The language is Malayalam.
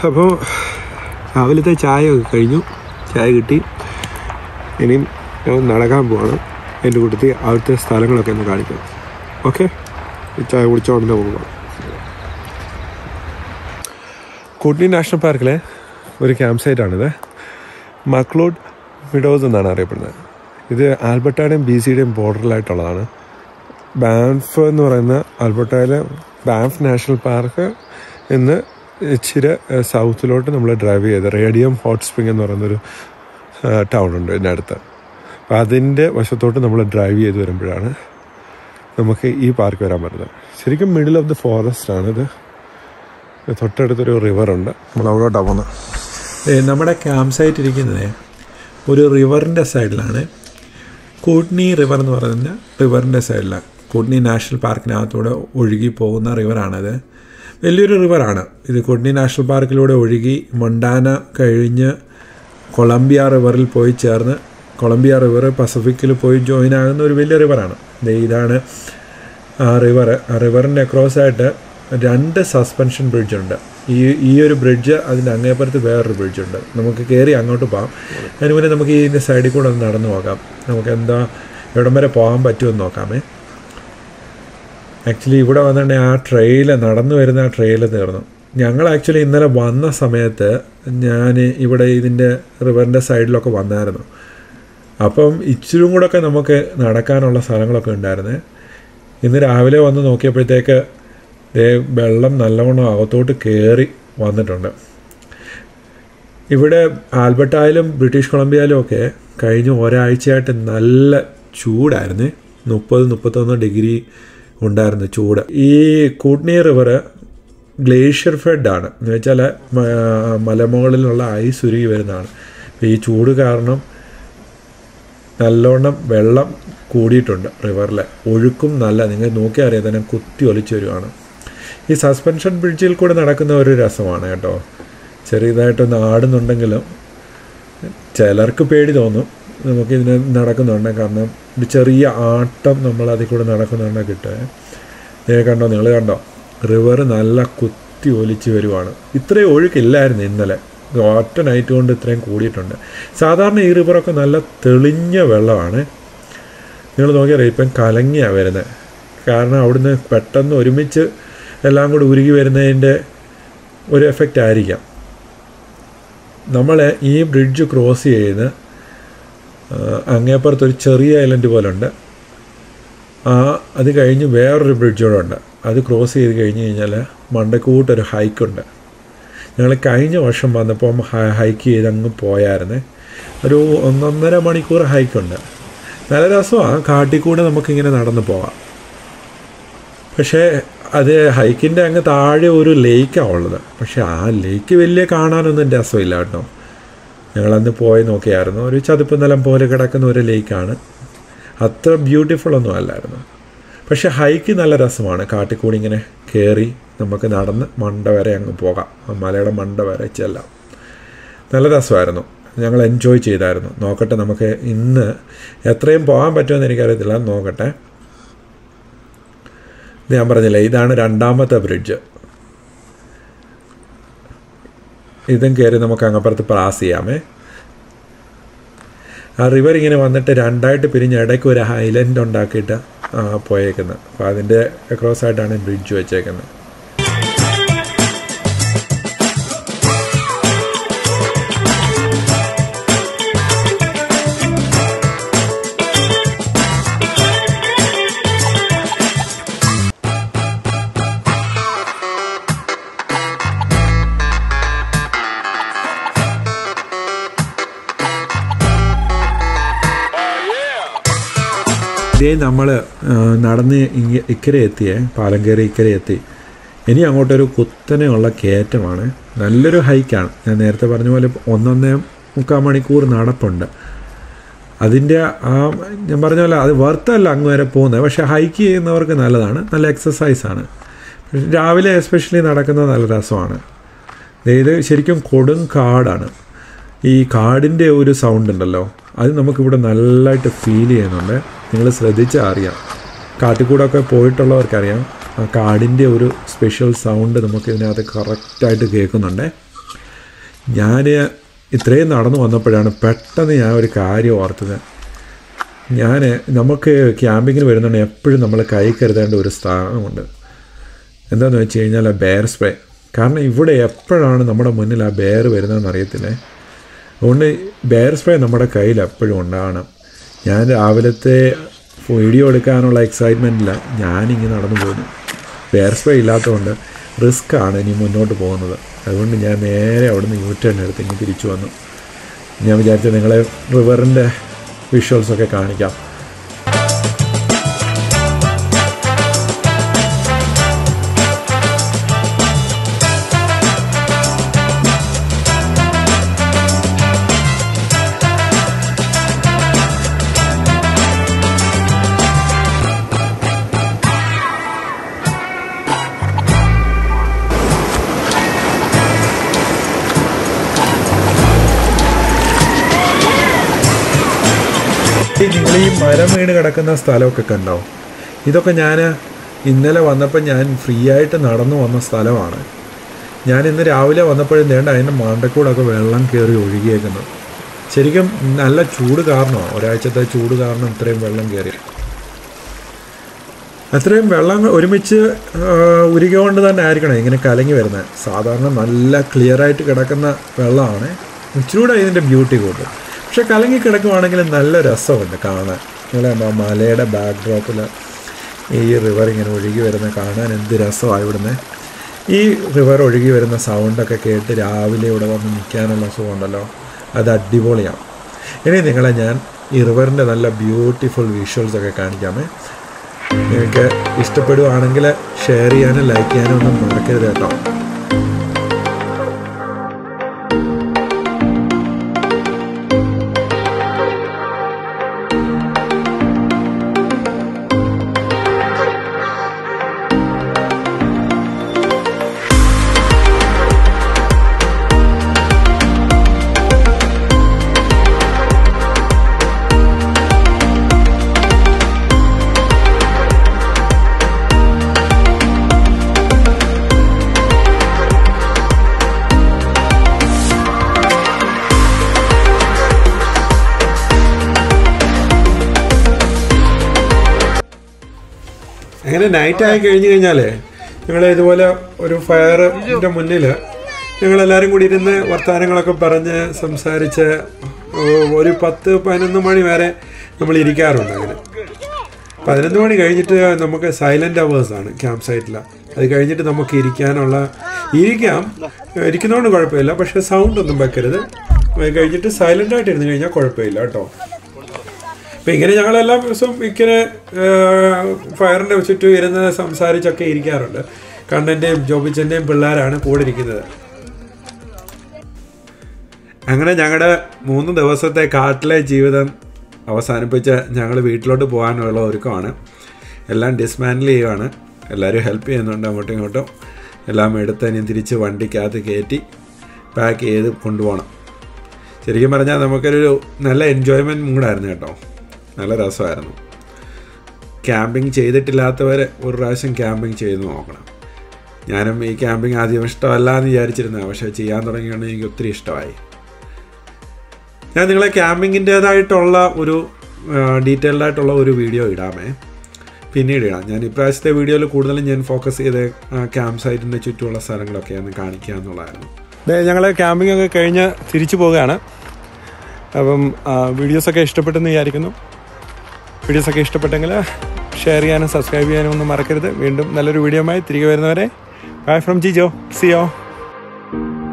അപ്പോൾ രാവിലത്തെ ചായ ഒക്കെ കഴിഞ്ഞു ചായ കിട്ടി ഇനിയും ഞാൻ നടക്കാൻ പോവാണ് എൻ്റെ കൂട്ടത്തിൽ അവിടുത്തെ സ്ഥലങ്ങളൊക്കെ ഒന്ന് കാണിക്കാം ഓക്കെ ചായ കുടിച്ചോണ്ട് നമുക്ക് പോകാം കൂട്നി നാഷണൽ പാർക്കിലെ ഒരു ക്യാമ്പ് സൈറ്റാണിത് മക്ലൂഡ് വിഡോസ് എന്നാണ് അറിയപ്പെടുന്നത് ഇത് ആൽബർട്ടയുടെയും ബി സിയുടെയും ബോർഡറിലായിട്ടുള്ളതാണ് ബാൻഫ് എന്ന് പറയുന്ന ആൽബർട്ടയിലെ ബാൻഫ് നാഷണൽ പാർക്ക് എന്ന് ഇച്ചിരി സൗത്തിലോട്ട് നമ്മൾ ഡ്രൈവ് ചെയ്ത് റേഡിയം ഹോട്ട് സ്പ്രിംഗ് എന്ന് പറയുന്നൊരു ടൗൺ ഉണ്ട് ഇതിനടുത്ത് അപ്പം അതിൻ്റെ വശത്തോട്ട് നമ്മൾ ഡ്രൈവ് ചെയ്ത് വരുമ്പോഴാണ് നമുക്ക് ഈ പാർക്ക് വരാൻ പറ്റുന്നത് ശരിക്കും മിഡിൽ ഓഫ് ദി ഫോറസ്റ്റ് ആണിത് തൊട്ടടുത്തൊരു റിവറുണ്ട് നമ്മൾ അവിടോട്ടാണ് പോകുന്നത് നമ്മുടെ ക്യാമ്പ് സൈറ്റ് ഇരിക്കുന്നത് ഒരു റിവറിൻ്റെ സൈഡിലാണ് കൂട്നി റിവർ എന്ന് പറയുന്ന റിവറിൻ്റെ സൈഡിലാണ് കൂട്നി നാഷണൽ പാർക്കിനകത്തൂടെ ഒഴുകി പോകുന്ന റിവറാണിത് വലിയൊരു റിവറാണ് ഇത് കൂട്നി നാഷണൽ പാർക്കിലൂടെ ഒഴുകി മൊണ്ടാന കഴിഞ്ഞ് കൊളംബിയ റിവറിൽ പോയി ചേർന്ന് കൊളംബിയ റിവർ പസഫിക്കിൽ പോയി ജോയിൻ ആകുന്ന ഒരു വലിയ റിവറാണ് ദേ ഇതാണ് ആ റിവർ ആ റിവറിൻ്റെ അക്രോസ് ആയിട്ട് രണ്ട് സസ്പെൻഷൻ ബ്രിഡ്ജ് ഉണ്ട് ഈ ഈ ഒരു ബ്രിഡ്ജ് അതിൻ്റെ അങ്ങേപ്പുറത്ത് വേറൊരു ബ്രിഡ്ജ് ഉണ്ട് നമുക്ക് കയറി അങ്ങോട്ട് പോകാം അതിന് മുന്നേ നമുക്ക് ഇതിൻ്റെ സൈഡിൽ കൂടെ ഒന്ന് നടന്നു നോക്കാം നമുക്ക് എന്താ എവിടം വരെ പോകാൻ പറ്റുമെന്ന് നോക്കാമേ ആക്ച്വലി ഇവിടെ വന്നിട്ടുണ്ടെങ്കിൽ ആ ട്രെയിൽ നടന്നു വരുന്ന ആ ട്രെയിൽ തീർന്നു ഞങ്ങൾ ആക്ച്വലി ഇന്നലെ വന്ന സമയത്ത് ഞാൻ ഇവിടെ ഇതിൻ്റെ റിവറിൻ്റെ സൈഡിലൊക്കെ വന്നായിരുന്നു അപ്പം ഇച്ചിരും കൂടെ ഒക്കെ നമുക്ക് നടക്കാനുള്ള സ്ഥലങ്ങളൊക്കെ ഉണ്ടായിരുന്നേ ഇന്ന് രാവിലെ വന്ന് നോക്കിയപ്പോഴത്തേക്ക് ദേ വെള്ളം നല്ലവണ്ണം അകത്തോട്ട് കയറി വന്നിട്ടുണ്ട് ഇവിടെ ആൽബർട്ടായാലും ബ്രിട്ടീഷ് കൊളംബിയയിലും ഒക്കെ കഴിഞ്ഞ ഒരാഴ്ചയായിട്ട് നല്ല ചൂടായിരുന്നു മുപ്പത് മുപ്പത്തൊന്ന് ഡിഗ്രി ഉണ്ടായിരുന്നു ചൂട് ഈ കൂട്നി റിവർ ഗ്ലേഷ്യർ ഫെഡ് ആണ് എന്ന് വെച്ചാൽ മലമുകളിലുള്ള ഐസ് ഉരുകി വരുന്നതാണ് ഈ ചൂട് കാരണം നല്ലോണം വെള്ളം കൂടിയിട്ടുണ്ട് റിവറിൽ ഒഴുക്കും നല്ല നിങ്ങൾ നോക്കി അറിയാം തന്നെ കുത്തി ഒലിച്ചു വരുവാണ് ഈ സസ്പെൻഷൻ ബ്രിഡ്ജിൽ കൂടെ നടക്കുന്ന ഒരു രസമാണ് കേട്ടോ ചെറിയതായിട്ടൊന്ന് ആടുന്നുണ്ടെങ്കിലും ചിലർക്ക് പേടി തോന്നും നമുക്കിതിന് നടക്കുന്നുണ്ട് കാരണം ഒരു ചെറിയ ആട്ടം നമ്മൾ അതിൽ കൂടെ നടക്കുന്നുണ്ട് കിട്ടുക ഏ കണ്ടോ നിങ്ങൾ കണ്ടോ റിവർ നല്ല കുത്തി ഒലിച്ച് വരുവാണ് ഇത്രയും ഒഴുക്കില്ലായിരുന്നു ഇന്നലെ ഒറ്റ നൈറ്റ് കൊണ്ട് ഇത്രയും കൂടിയിട്ടുണ്ട് സാധാരണ ഈ റിവറൊക്കെ നല്ല തെളിഞ്ഞ വെള്ളമാണ് നിങ്ങൾ നോക്കിയറിയാം ഇപ്പം കലങ്ങിയാണ് വരുന്നത് കാരണം അവിടുന്ന് പെട്ടെന്ന് ഒരുമിച്ച് എല്ലാം കൂടി ഉരുകി വരുന്നതിൻ്റെ ഒരു എഫക്റ്റ് ആയിരിക്കാം നമ്മൾ ഈ ബ്രിഡ്ജ് ക്രോസ് ചെയ്ത് അങ്ങേപ്പുറത്ത് ഒരു ചെറിയ ഐലൻഡ് പോലെ ഉണ്ട് ആ അത് കഴിഞ്ഞ് വേറൊരു ബ്രിഡ്ജ് കൂടെ ഉണ്ട് അത് ക്രോസ് ചെയ്ത് കഴിഞ്ഞ് കഴിഞ്ഞാൽ മണ്ടക്കൂട്ടൊരു ഹൈക്കുണ്ട് ഞങ്ങൾ കഴിഞ്ഞ വർഷം വന്നപ്പോൾ ഹൈക്ക് ചെയ്ത് അങ്ങ് പോയായിരുന്നേ ഒരു ഒന്നൊന്നര മണിക്കൂർ ഹൈക്കുണ്ട് നല്ല രസമാണ് കാട്ടിൽ കൂടെ നമുക്കിങ്ങനെ നടന്നു പോകാം പക്ഷേ അത് ഹൈക്കിൻ്റെ അങ്ങ് താഴെ ഒരു ലേക്കാണ് ഉള്ളത് പക്ഷെ ആ ലേക്ക് വലിയ കാണാനൊന്നും രസമില്ല കേട്ടോ ഞങ്ങളന്ന് പോയി നോക്കിയായിരുന്നു ഒരു ചതുപ്പ് നിലം പോലെ കിടക്കുന്ന ഒരു ലേക്കാണ് അത്ര ബ്യൂട്ടിഫുൾ ഒന്നും അല്ലായിരുന്നു പക്ഷെ ഹൈക്ക് നല്ല രസമാണ് കാട്ടിക്കൂടി ഇങ്ങനെ കയറി നമുക്ക് നടന്ന് മണ്ട വരെ അങ്ങ് പോകാം ആ മലയുടെ മണ്ട വരെ ചെല്ലാം നല്ല രസമായിരുന്നു ഞങ്ങൾ എൻജോയ് ചെയ്തായിരുന്നു നോക്കട്ടെ നമുക്ക് ഇന്ന് എത്രയും പോകാൻ പറ്റുമെന്ന് എനിക്കറിയത്തില്ല നോക്കട്ടെ ഇത് ഞാൻ പറഞ്ഞില്ലേ ഇതാണ് രണ്ടാമത്തെ ബ്രിഡ്ജ് ഇതും കയറി നമുക്ക് അങ്ങപ്പുറത്ത് പാസ് ചെയ്യാമേ ആ റിവർ ഇങ്ങനെ വന്നിട്ട് രണ്ടായിട്ട് പിരിഞ്ഞ് ഇടയ്ക്ക് ഒരു ഐലൻഡ് ഉണ്ടാക്കിയിട്ട് പോയേക്കുന്നത് അപ്പോൾ അതിൻ്റെ അക്രോസ് ആയിട്ടാണ് ബ്രിഡ്ജ് വെച്ചേക്കുന്നത് ഇതേ നമ്മൾ നടന്ന് ഇങ്ങ ഇക്കരെ എത്തിയേ പാലം കയറി ഇക്കരെ എത്തി ഇനി അങ്ങോട്ടൊരു കുത്തനെയുള്ള കയറ്റമാണ് നല്ലൊരു ഹൈക്കാണ് ഞാൻ നേരത്തെ പറഞ്ഞ പോലെ ഒന്നൊന്നേ മുക്കാൽ മണിക്കൂർ നടപ്പുണ്ട് അതിൻ്റെ ആ ഞാൻ പറഞ്ഞ പോലെ അത് വറുത്തല്ല അങ്ങ് വരെ പോകുന്നത് പക്ഷേ ഹൈക്ക് ചെയ്യുന്നവർക്ക് നല്ലതാണ് നല്ല എക്സസൈസാണ് രാവിലെ എസ്പെഷ്യലി നടക്കുന്നത് നല്ല രസമാണ് ഇത് ശരിക്കും കൊടും കാടാണ് ഈ കാടിൻ്റെ ഒരു സൗണ്ട് ഉണ്ടല്ലോ അത് നമുക്കിവിടെ നല്ലതായിട്ട് ഫീൽ ചെയ്യുന്നുണ്ട് നിങ്ങൾ ശ്രദ്ധിച്ചാൽ അറിയാം കാട്ടിക്കൂടൊക്കെ പോയിട്ടുള്ളവർക്കറിയാം ആ കാടിൻ്റെ ഒരു സ്പെഷ്യൽ സൗണ്ട് നമുക്ക് ഇതിനകത്ത് കറക്റ്റായിട്ട് കേൾക്കുന്നുണ്ട് ഞാൻ ഇത്രയും നടന്നു വന്നപ്പോഴാണ് പെട്ടെന്ന് ഞാൻ ഒരു കാര്യം ഓർത്തത് ഞാൻ നമുക്ക് ക്യാമ്പിങ്ങിന് വരുന്നുണ്ട് എപ്പോഴും നമ്മൾ കൈ കരുതേണ്ട ഒരു സ്ഥാനമുണ്ട് എന്താണെന്ന് വെച്ച് കഴിഞ്ഞാൽ ആ ബെയർ സ്പ്രേ കാരണം ഇവിടെ എപ്പോഴാണ് നമ്മുടെ മുന്നിൽ ആ ബെയർ വരുന്നതെന്ന് അറിയത്തില്ലേ അതുകൊണ്ട് ബെയർ സ്പ്രേ നമ്മുടെ കയ്യിൽ എപ്പോഴും ഉണ്ടാകണം ഞാൻ രാവിലത്തെ വീഡിയോ എടുക്കാനുള്ള എക്സൈറ്റ്മെൻറ്റില്ല ഞാനിങ്ങനെ നടന്നു പോകുന്നു ബെയർ സ്പ്രേ ഇല്ലാത്തതുകൊണ്ട് റിസ്ക് ആണ് ഇനി മുന്നോട്ട് പോകുന്നത് അതുകൊണ്ട് ഞാൻ നേരെ അവിടുന്ന് യൂ ടേൺ എടുത്ത് ഇങ്ങനെ തിരിച്ചു വന്നു ഞാൻ വിചാരിച്ചു നിങ്ങളെ റിവറിൻ്റെ വിഷ്വൽസൊക്കെ കാണിക്കാം ഈ നിങ്ങൾ ഈ മരം വീണ് കിടക്കുന്ന സ്ഥലമൊക്കെ കണ്ടോ ഇതൊക്കെ ഞാൻ ഇന്നലെ വന്നപ്പോൾ ഞാൻ ഫ്രീ ആയിട്ട് നടന്നു വന്ന സ്ഥലമാണ് ഞാൻ ഇന്ന് രാവിലെ വന്നപ്പോഴും വേണ്ട അതിൻ്റെ മണ്ടക്കൂടൊക്കെ വെള്ളം കയറി ഒഴുകിയേക്കുന്നു ശരിക്കും നല്ല ചൂട് കാരണമാണ് ഒരാഴ്ചത്തെ ചൂട് കാരണം ഇത്രയും വെള്ളം കയറി അത്രയും വെള്ളം ഒരുമിച്ച് ആ, ഉരുകിക്കൊണ്ട് തന്നെ ആയിരിക്കണം ഇങ്ങനെ കലങ്ങി വരുന്നത് സാധാരണ നല്ല ക്ലിയർ ആയിട്ട് കിടക്കുന്ന വെള്ളമാണ് ഇച്ചിരൂടെ ഇതിൻ്റെ ബ്യൂട്ടി കൂട്ടും പക്ഷെ കലങ്ങി കിടക്കുവാണെങ്കിൽ നല്ല രസമുണ്ട് കാണാൻ നിങ്ങളെ ആ മലയുടെ ബാക്ക് ഡ്രോപ്പിൽ ഈ റിവർ ഇങ്ങനെ ഒഴുകി വരുന്ന കാണാൻ എന്ത് രസമാണ് ഇവിടുന്ന് ഈ റിവർ ഒഴുകി വരുന്ന സൗണ്ടൊക്കെ കേട്ട് രാവിലെ ഇവിടെ വന്ന് നിൽക്കാനുള്ള സുഖമുണ്ടല്ലോ അത് അടിപൊളിയാണ് ഇനി നിങ്ങളെ ഞാൻ ഈ റിവറിൻ്റെ നല്ല ബ്യൂട്ടിഫുൾ വിഷ്വൽസ് ഒക്കെ കാണിക്കാമേ നിങ്ങൾക്ക് ഇഷ്ടപ്പെടുവാണെങ്കിൽ ഷെയർ ചെയ്യാനും ലൈക്ക് ചെയ്യാനും ഒന്നും മറക്കരുത് കേട്ടോ അങ്ങനെ നൈറ്റ് ആയി കഴിഞ്ഞു കഴിഞ്ഞാലേ ഞങ്ങൾ ഇതുപോലെ ഒരു ഫയറിൻ്റെ മുന്നിൽ ഞങ്ങളെല്ലാവരും കൂടി ഇരുന്ന് വർത്തമാനങ്ങളൊക്കെ പറഞ്ഞ് സംസാരിച്ച് ഓ- ഒരു പത്ത് പതിനൊന്ന് മണി വരെ നമ്മൾ ഇരിക്കാറുണ്ട് അങ്ങനെ പതിനൊന്ന് മണി കഴിഞ്ഞിട്ട് നമുക്ക് സൈലൻ്റ് അവേഴ്സാണ് ക്യാമ്പ് സൈറ്റിൽ അത് കഴിഞ്ഞിട്ട് നമുക്ക് ഇരിക്കാനുള്ള ഇരിക്കാം ഇരിക്കുന്നതുകൊണ്ട് കുഴപ്പമില്ല പക്ഷേ സൗണ്ട് ഒന്നും വെക്കരുത് അത് കഴിഞ്ഞിട്ട് സൈലൻ്റ് ആയിട്ട് ഇരുന്ന് കഴിഞ്ഞാൽ കുഴപ്പമില്ല കേട്ടോ അപ്പം ഇങ്ങനെ ഞങ്ങൾ എല്ലാ ദിവസവും ഇങ്ങനെ ഫയറിൻ്റെ ചുറ്റും ഇരുന്ന് സംസാരിച്ചൊക്കെ ഇരിക്കാറുണ്ട് കണ്ണൻ്റെയും ജോബിച്ചൻ്റെയും പിള്ളേരാണ് കൂടെ ഇരിക്കുന്നത് അങ്ങനെ ഞങ്ങളുടെ മൂന്ന് ദിവസത്തെ കാട്ടിലെ ജീവിതം അവസാനിപ്പിച്ച് ഞങ്ങൾ വീട്ടിലോട്ട് പോകാനുള്ള ഒരുക്കമാണ് എല്ലാം ഡിസ്മാൻഡിൽ ചെയ്യുകയാണ് എല്ലാവരും ഹെൽപ്പ് ചെയ്യുന്നുണ്ട് അങ്ങോട്ടും ഇങ്ങോട്ടും എല്ലാം എടുത്ത് ഇനി തിരിച്ച് വണ്ടിക്കകത്ത് കയറ്റി പാക്ക് ചെയ്ത് കൊണ്ടുപോകണം ശരിക്കും പറഞ്ഞാൽ നമുക്കൊരു നല്ല എൻജോയ്മെൻറ്റ് മൂഡായിരുന്നു കേട്ടോ നല്ല രസമായിരുന്നു ക്യാമ്പിങ് ചെയ്തിട്ടില്ലാത്തവർ ഒരു പ്രാവശ്യം ക്യാമ്പിങ് ചെയ്ത് നോക്കണം ഞാനും ഈ ക്യാമ്പിങ് ആദ്യം ഇഷ്ടമല്ല എന്ന് വിചാരിച്ചിരുന്നത് പക്ഷേ ചെയ്യാൻ തുടങ്ങിയാണ് എനിക്ക് ഒത്തിരി ഇഷ്ടമായി ഞാൻ നിങ്ങളെ ക്യാമ്പിങ്ങിൻ്റേതായിട്ടുള്ള ഒരു ഡീറ്റെയിൽഡ് ആയിട്ടുള്ള ഒരു വീഡിയോ ഇടാമേ പിന്നീട് ഇടാം ഞാൻ ഇപ്രാവശ്യത്തെ വീഡിയോയിൽ കൂടുതലും ഞാൻ ഫോക്കസ് ചെയ്ത് ക്യാമ്പ് സൈറ്റിൻ്റെ ചുറ്റുമുള്ള സ്ഥലങ്ങളൊക്കെയാണ് കാണിക്കുക എന്നുള്ളതായിരുന്നു ഞങ്ങൾ ക്യാമ്പിംഗ് ഒക്കെ കഴിഞ്ഞ് തിരിച്ചു പോവുകയാണ് അപ്പം വീഡിയോസൊക്കെ ഇഷ്ടപ്പെട്ടെന്ന് വിചാരിക്കുന്നു വീഡിയോസൊക്കെ ഇഷ്ടപ്പെട്ടെങ്കിൽ ഷെയർ ചെയ്യാനും സബ്സ്ക്രൈബ് ചെയ്യാനും ഒന്നും മറക്കരുത് വീണ്ടും നല്ലൊരു വീഡിയോയുമായി തിരികെ വരുന്നവരെ ബൈ ഫ്രം ജിജോ സിയോ